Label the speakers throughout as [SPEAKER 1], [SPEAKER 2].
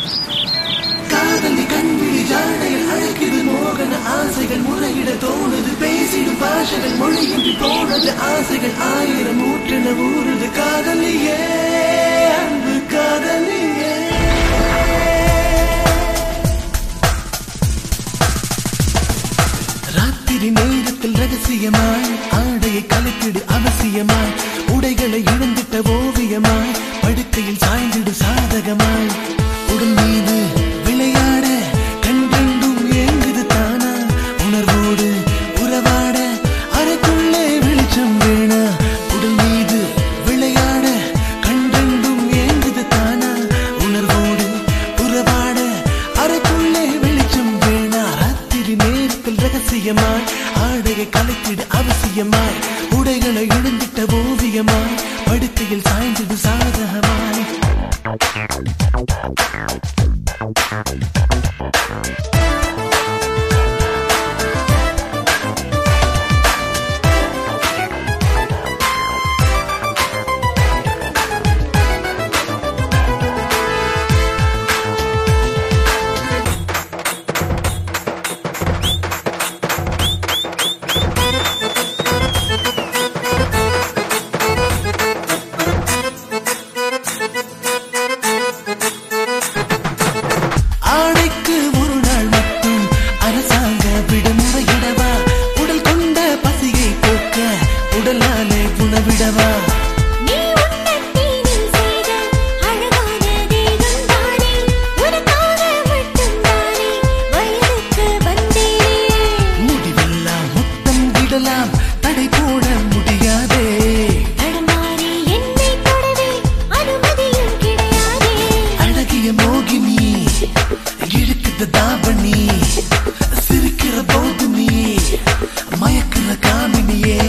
[SPEAKER 1] காதலி கண்விழி ஜாடையில் அழைக்குது மோகன ஆசைகள் முறையிட தோணுது பேசிடும் பாஷைகள் மொழியின்றி போனது ஆசைகள் ஆயிரம் ஊற்றென ஊறுது காதலியே அன்பு காதலியே ராத்திரி நேரத்தில் ரகசியமாய் ஆடையை கலத்திடு அவசியமாய் உடைகளை இழந்திட்ட ஓவியமாய் படுக்கையில் சாய்ந்திடு சாதகமாய் உடல் மீது விளையாட கண் ரெண்டும் ஏங்குது தானா உணர்வோடு உறவாட அறைக்குள்ளே வெளிச்சம் வேணா உடல் மீது விளையாட கண் ரெண்டும் ஏங்குது தானா உணர்வோடு உறவாட அறைக்குள்ளே வெளிச்சம் வேணா ராத்திரி நேரத்தில் ரகசியமாய் ஆடையை கலைத்திடு அவசியமாய் உடைகளை இழந்திட்ட ஓவியமாய் படுக்கையில் சாய்ந்தது சாதகமாய் ஆடைக்கு ஒரு நாள் மட்டும் அரசாங்க விடுமுறையிடவா உடல் கொண்ட பசியை போக்க உடலாலே உணவிடவா
[SPEAKER 2] நீ உன்னத்தீனில் செய்த அழகான தேகம் தானே உனக்காக மட்டும்தானே வயதுக்கு வந்தேனே
[SPEAKER 1] முடிவெல்லாம் முத்தம் விடலாம் தடை போட முடியாதே
[SPEAKER 2] தடமாறி என்னை தொடவே அனுமதியும் கிடையாதே
[SPEAKER 1] அழகிய மோகினி இழுக்குத தாவணி சிரிக்கிற போது நீ மயக்கிற காமினியே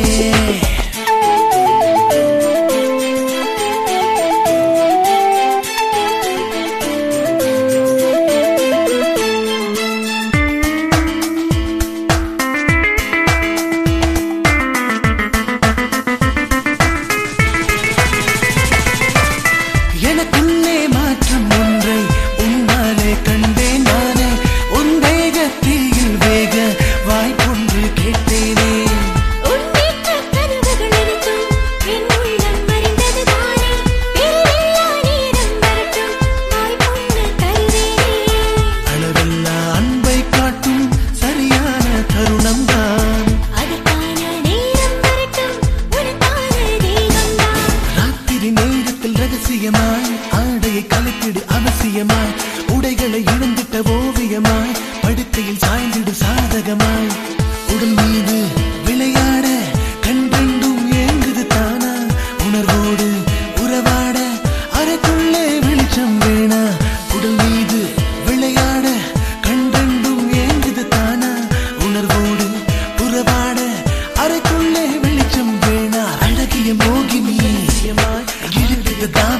[SPEAKER 1] எனக்குள்ளே மாற்றம் ஒன்றை உன்னாலே கண்டேன் நானே உன் வேகத்தீயில் வேக வாய்ப்பொன்று கேட்டேனே
[SPEAKER 2] உன் வீட்டு கனவுகள் அனைத்தும் என் உள்ளம் அறிந்தது தானே பிரிவில்லா நேரம் வரட்டும் வாய்ப்பொன்று தருவேனே
[SPEAKER 1] அளவெல்லா அன்பை காட்டும் சரியான தருணம்தான்
[SPEAKER 2] அதற்கான நேரம் வரட்டும் உனக்கான தெய்வம்தான்
[SPEAKER 1] ராத்திரி நேரத்தில் ரகசியமாய் ஆடையை கலத்திடு அவசியமாய் உடைகளை இழந்திட்ட ஓவியமாய் படுக்கையில் சாய்ந்திடு சாதகமாய் உடல் மீது விளையாட கண் ரெண்டும் ஏங்குது தானா உணர்வோடு உறவாட அறைக்குள்ளே வெளிச்சம் வேணா உடல் மீது விளையாட கண் ரெண்டும் ஏங்குது தானா உணர்வோடு உறவாட அறைக்குள்ளே வெளிச்சம் வேணா அழகிய மோகினி இழுக்குது தாவணி